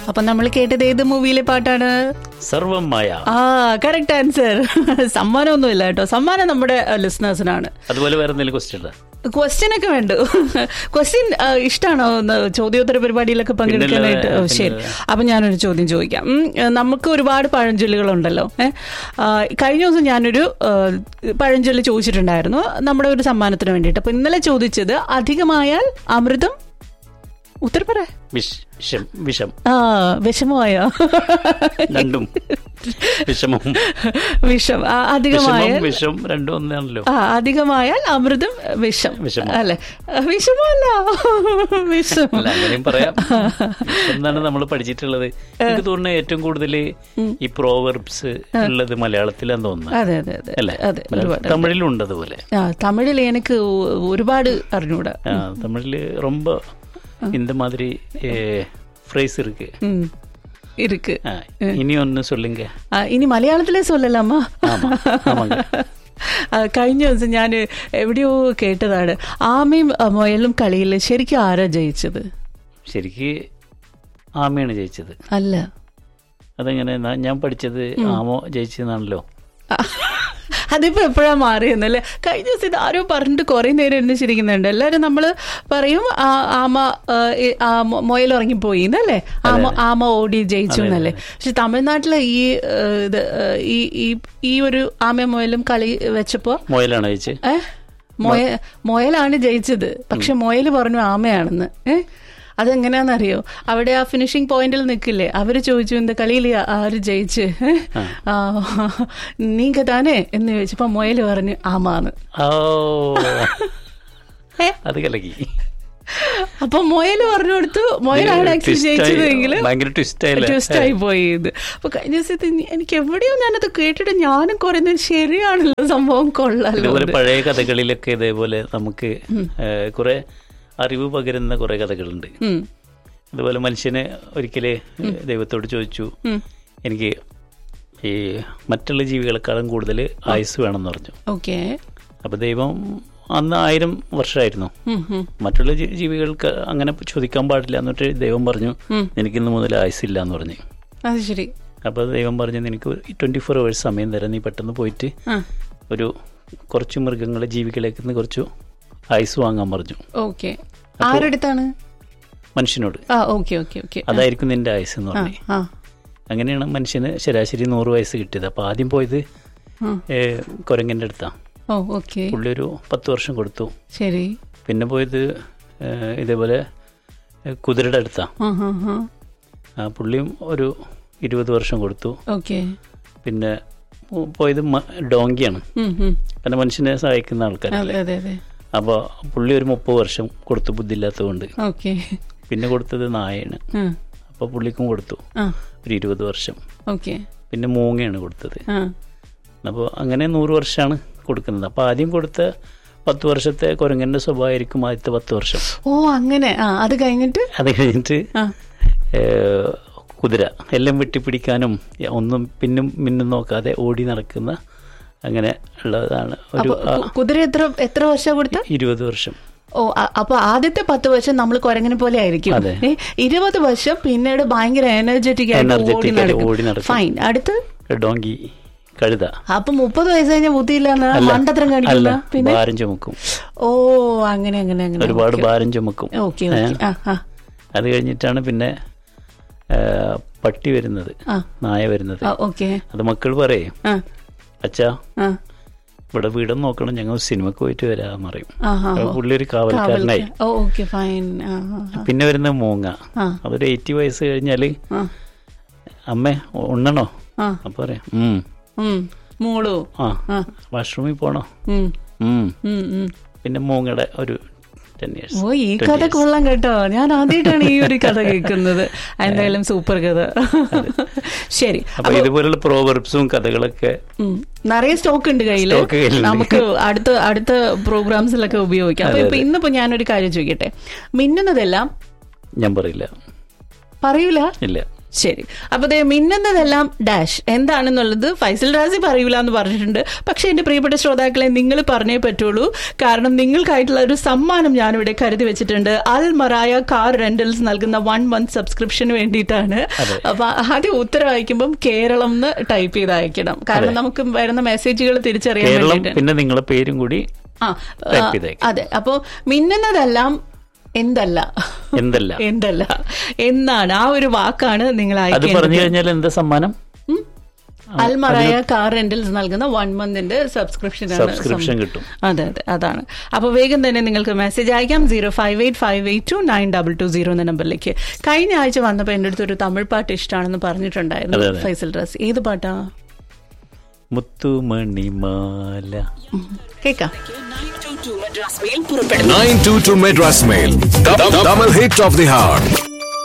അപ്പൊ നമ്മൾ കേട്ടത് ഏത് മൂവിയിലെ പാട്ടാണ് സർവം മായ ആ കറക്റ്റ് ആൻസർ സമ്മാനമൊന്നുമില്ല കേട്ടോ സമ്മാനം നമ്മുടെ ലിസണേഴ്സിനാണ് അതുപോലെ വേറെ എന്തെങ്കിലും ക്വസ്റ്റ്യൻ ഉണ്ടോ ക്വസ്റ്റ്യൻ ഒക്കെ വേണ്ട ക്വസ്റ്റ്യൻ ഇഷ്ടമാണോ ഒന്ന് ചോദ്യോത്തര പരിപാടിയിലൊക്കെ പങ്കെടുക്കാനായിട്ട് ഓ, ശരി അപ്പൊ ഞാനൊരു ചോദ്യം ചോദിക്കാം ഉം, നമുക്ക് ഒരുപാട് പഴഞ്ചൊല്ലുകളുണ്ടല്ലോ ഏഹ് കഴിഞ്ഞ ദിവസം ഞാനൊരു ആ, പഴഞ്ചൊല്ല് ചോദിച്ചിട്ടുണ്ടായിരുന്നു നമ്മുടെ ഒരു സമ്മാനത്തിന് വേണ്ടിയിട്ട് അപ്പൊ ഇന്നലെ ചോദിച്ചത് അധികമായാൽ അമൃതം ഉത്തരം പറ വിഷ്- വിഷം വിഷം ആ വിഷമമായോ രണ്ടും വിഷമം വിഷം ആ, അധികമായാൽ വിഷമം വിഷം രണ്ടും ഒന്നാണല്ലോ ആ അധികമായാൽ അമൃതം വിഷം വിഷമം. അല്ലെ വിഷമല്ല വിഷം അല്ല അങ്ങനെയും പറയാം എന്നാണ് നമ്മൾ പഠിച്ചിട്ടുള്ളത് എനിക്ക് തോന്നുന്നു ഏറ്റവും കൂടുതൽ ഈ പ്രോവർബ്സ് ഉള്ളത് മലയാളത്തിലാന്ന് തോന്നുന്നത് അതെ അതെ അതെ അല്ലേ അതെ ഒരുപാട് തമിഴിലും ഉണ്ട് അതുപോലെ ആ തമിഴിൽ എനിക്ക് ഒ- ഒരുപാട് അറിഞ്ഞൂടാ ആ, തമിഴില് ரொம்ப இந்த மாதிரி ஃப்ரேஸ் இருக்கு ഉം. ഇருக்கு ஆ, இனி ஒன்னு சொல்லுங்க ആ, ഇനി മലയാളത്തിലെ സൊല്ലലാമ ஆமா ஆமாங்க ആ, കഴിഞ്ഞ ദിവസം ഞാൻ എവിടെയോ കേട്ടതാണ് ആമയും ആ, മുയലും കളിയിൽ ശരിക്കും ആരാ ജയിച്ചത് ശരിക്ക് ആമയാണ് ജയിച്ചത് അല്ല അതെങ്ങനെ ന- ഞാൻ പഠിച്ചത് ആമോ ജയിച്ചതാണല്ലോ ആ, അതിപ്പോ എപ്പോഴാ മാറിയെന്നല്ലേ കഴിഞ്ഞ ദിവസം ഇത് ആരോ പറഞ്ഞിട്ട് കുറെ നേരം എന്നെ ചിരിക്കുന്നുണ്ട് എല്ലാരും നമ്മള് പറയും ആ, ആമ ആ, ഈ, ആ, മൊ- മുയൽ ഇറങ്ങിപ്പോയി എന്നല്ലേ ആമ ആമ ഓടി ജയിച്ചു എന്നല്ലേ പക്ഷെ തമിഴ്നാട്ടിലെ ഈ ആ, ഇത് ആ, ഈ ഈ ഈ ഒരു ആമയും മുയലും കളി വെച്ചപ്പോ മുയലാണോ ജയിച്ചത് ഏ മൊയ മൊയലാണ് ജയിച്ചത് പക്ഷെ മൊയൽ പറഞ്ഞു ആമയാണെന്ന് ഏ അതെങ്ങനെയാണെന്നറിയോ അവിടെ ആ ഫിനിഷിംഗ് പോയിന്റിൽ നിൽക്കില്ലേ അവര് ചോദിച്ചു இந்த കളിയിൽ ആര് ജയിച്ച് ഏ? ആ, നീങ്ക താനേ എന്ന് ചോദിച്ചപ്പോ മൊയൽ പറഞ്ഞു ആമാന്ന് ഓ ഏ? അത് കലക്കി അപ്പൊ മൊയൽ പറഞ്ഞു കൊടുത്തു മൊയലാണ് ആക്ച്വലി Twist ആയി- ജയിച്ചതെങ്കിൽ ഭയങ്കര ട്വിസ്റ്റ് ആയില്ലേ ട്വിസ്റ്റ് ആയി പോയി ഇത് അപ്പൊ കഴിഞ്ഞ ദിവസത്തെ ഇനി- എനിക്ക് എവിടെയോ ഞാനത് കേട്ടിട്ട് ഞാനും കുറെ നേരം ശരിയാണല്ലോ സംഭവം കൊള്ളാലോ ഇതുപോലെ പഴയ കഥകളിലൊക്കെ ഇതേപോലെ നമുക്ക് കുറെ അറിവ് പകരുന്ന കുറെ കഥകളുണ്ട് ഉം. അതുപോലെ മനുഷ്യന് ഒരിക്കല് ദൈവത്തോട് ചോദിച്ചു ഉം. എനിക്ക് ഈ മറ്റുള്ള ജീവികളെക്കാളും കൂടുതൽ ആയുസ് വേണമെന്ന് പറഞ്ഞു ഓക്കെ അപ്പൊ ദൈവം അന്ന് ആയിരം വർഷമായിരുന്നു ഉം, ഉം. മറ്റുള്ള ജീ- ജീവികൾക്ക് അങ്ങനെ ചോദിക്കാൻ പാടില്ല എന്നിട്ട് ദൈവം പറഞ്ഞു ഉം. നിനക്കിന്ന് മുതൽ ആയുസില്ല എന്ന് പറഞ്ഞു അത് ശരി അപ്പോൾ ദൈവം പറഞ്ഞു നിനക്ക് ട്വൻറ്റി ഫോർ അവേഴ്സ് സമയം തരാം നീ പെട്ടെന്ന് പോയിട്ട് ആ ഒരു കുറച്ച് മൃഗങ്ങളെ ജീവികളിലേക്ക് നിന്ന് കുറച്ച് ആയുസ് വാങ്ങാൻ പറഞ്ഞു ഓക്കെ ആരെടുത്താണ് മനുഷ്യനോട് ആ ഓക്കെ ഓക്കെ ഓക്കെ അതായിരിക്കും നിന്റെ ആയുസ് എന്ന് ആ പറഞ്ഞു ആ അങ്ങനെയാണ് മനുഷ്യന് ശരാശരി നൂറ് വയസ്സ് കിട്ടിയത് അപ്പോൾ ആദ്യം പോയത് ഉം. ഏ, കുരങ്ങൻ്റെ അടുത്താണ് ഓ ഓക്കെ പുള്ളി ഒരു പത്ത് വർഷം കൊടുത്തു ശരി പിന്നെ പോയത് ഏ, ഇതേപോലെ ഏ, കുതിരയുടെ അടുത്താണ് ആ ഹാ ഹാ ആ പുള്ളിയും ഒരു ഇരുപത് വർഷം കൊടുത്തു ഓക്കെ പിന്നെ പോ- പോയത് മ- ഡോങ്കിയാണ് ഉം, ഉം. പിന്നെ മനുഷ്യനെ സഹായിക്കുന്ന ആൾക്കാർ അതെ അതെ അതെ അപ്പോൾ പുള്ളി ഒരു മുപ്പത് വർഷം കൊടുത്തു ബുദ്ധിയില്ലാത്തതുകൊണ്ട് ഓക്കെ പിന്നെ കൊടുത്തത് നായയാണ് ആ അപ്പോൾ പുള്ളിക്കും കൊടുത്തു ആ ഒരു ഇരുപത് വർഷം ഓക്കെ പിന്നെ മൂങ്ങയാണ് കൊടുത്തത് ആ അപ്പോൾ അങ്ങനെ നൂറ് വർഷമാണ് കൊടുക്കുന്നത് അപ്പോൾ ആദ്യം കൊടുത്ത പത്ത് വർഷത്തെ കുരങ്ങൻ്റെ സ്വഭാവമായിരിക്കും ആദ്യത്തെ പത്ത് വർഷം ഓ അങ്ങനെ ആ അത് കഴിഞ്ഞിട്ട് അത് കഴിഞ്ഞിട്ട് ആ ഏഹ്, കുതിര എല്ലാം വെട്ടിപ്പിടിക്കാനും ഒന്നും പിന്നും മിന്നും നോക്കാതെ ഓടി നടക്കുന്ന അങ്ങനെ ഉള്ളതാണ് ഒരു അപ്പൊ കു- കുതിര എത്ര എത്ര വർഷം കൊടുത്ത ഇരുപത് വർഷം ഓ അ- അപ്പൊ ആദ്യത്തെ പത്ത് വർഷം നമ്മൾ കുരങ്ങിനെ പോലെ ആയിരിക്കും അതെ. ഏ, ഇരുപത് വർഷം പിന്നീട് ഭയങ്കര എനർജറ്റിക് ആയിട്ട് Energetic ഓടി ആയിട്ട് ഓടി നടക്കും നടക്കും. ഫൈൻ അടുത്ത് ഡോങ്കി കഴുത അപ്പൊ മുപ്പത് വയസ്സ് കഴിഞ്ഞ ബുദ്ധിയില്ലാന്ന് അല്ല, മണ്ടത്തരം അല്ല കാണിക്കില്ല പിന്നെ ഭാരം ചുമക്കും ഓ അങ്ങനെ അങ്ങനെ അങ്ങനെ ഒരുപാട് ഭാരം ചുമക്കും ഓക്കെ ഏ? ഓക്കെ ആ ആ അത് കഴിഞ്ഞിട്ടാണ് പിന്നെ ഏ, പട്ടി വരുന്നത് ആ. നായ വരുന്നത് ആ ഓക്കെ അത് മക്കൾ പറയും ആ അച്ഛാ ആ ഇവിടെ വീടും നോക്കണം ഞങ്ങൾ സിനിമക്ക് പോയിട്ട് വരാന്ന് പറയും ആ ആ അപ്പൊ പുള്ളി ഒരു കാവൽക്കാരനായി ഓ ഓക്കെ ഫൈൻ ആ ആ, ആ. പിന്നെ വരുന്ന മൂങ്ങ ആ അതൊരു എയ്റ്റി വയസ്സ് കഴിഞ്ഞാല് ആ അമ്മേ ഉണ്ണണോ ആ അപ്പൊ പറയാം ഉം ഉം മോളോ ആ ആ വാഷ്റൂമിൽ പോണോ ഉം ഉം ഉം ഉം പിന്നെ മൂങ്ങയുടെ ഒരു ടെൻ ഇയേഴ്സ് ഓ ഈ കഥ കൊള്ളാം കേട്ടോ ഞാൻ ആദ്യമായിട്ടാണ് ഈ ഒരു കഥ കേൾക്കുന്നത് എന്തായാലും സൂപ്പർ കഥ ശരി അപ്പൊ ഇതുപോലുള്ള പ്രോവർബ്സും കഥകളൊക്കെ ഉം. നിറയെ സ്റ്റോക്ക് ഉണ്ട് കയ്യില് Stock കയ്യിലുണ്ട്. നമുക്ക് അടുത്ത അടുത്ത പ്രോഗ്രാംസിലൊക്കെ ഉപയോഗിക്കാം അപ്പൊ ഇപ്പൊ ഇന്നിപ്പോ ഞാനൊരു കാര്യം ചോദിക്കട്ടെ മിന്നുന്നതെല്ലാം ഞാൻ പറയില്ല പറയൂല ഇല്ല ശരി അപ്പൊ ദേ മിന്നുന്നതെല്ലാം ഡാഷ് എന്താണെന്നുള്ളത് ഫൈസൽ റാസി പറയൂല എന്ന് പറഞ്ഞിട്ടുണ്ട് പക്ഷെ എന്റെ പ്രിയപ്പെട്ട ശ്രോതാക്കളെ നിങ്ങൾ പറഞ്ഞേ പറ്റുള്ളൂ കാരണം നിങ്ങൾക്കായിട്ടുള്ള ഒരു സമ്മാനം ഞാനിവിടെ കരുതി വെച്ചിട്ടുണ്ട് അൽ മറായ കാർ റെന്റൽസ് നൽകുന്ന വൺ മന്ത് സബ്സ്ക്രിപ്ഷന് വേണ്ടിയിട്ടാണ് അതെ. അപ്പൊ ആദ്യം ഉത്തരം അയക്കുമ്പം കേരളം എന്ന് ടൈപ്പ് ചെയ്ത് അയക്കണം കാരണം അതെ. നമുക്ക് വരുന്ന മെസ്സേജുകൾ തിരിച്ചറിയാൻ കേരളം വേണ്ടിയിട്ട് പിന്നെ നിങ്ങളെ പേരും കൂടി ആ Type ചെയ്തേക്ക്. അതെ അപ്പൊ മിന്നുന്നതെല്ലാം എന്തല്ല എന്തല്ല എന്തല്ല എന്നാണ് ആ ഒരു വാക്കാണ് നിങ്ങൾ അത് പറഞ്ഞു അയക്കേണ്ടത് കഴിഞ്ഞാൽ എന്താ സമ്മാനം അൽമറായ കാർ റെന്റൽസ് നൽകുന്ന വൺ മന്തിന്റെ സബ്സ്ക്രിപ്ഷൻ സബ്സ്ക്രിപ്ഷൻ കിട്ടും അതെ അതെ അതാണ് അപ്പോൾ വേഗം തന്നെ നിങ്ങൾക്ക് മെസ്സേജ് അയക്കാം zero five eight five eight two nine double two zero എന്ന നമ്പറിലേക്ക് കഴിഞ്ഞ ആഴ്ച വന്നപ്പോൾ എൻ്റെ അടുത്ത് ഒരു തമിഴ് പാട്ട് ഇഷ്ടമാണെന്ന് പറഞ്ഞിട്ടുണ്ടായിരുന്നു അതെ, അതെ. ഫൈസൽ ഡ്രസ് ഏത് പാട്ടാ മുത്തുമണിമാല കേക്കാം 922 Madras Mail. The, the, double hit of the heart.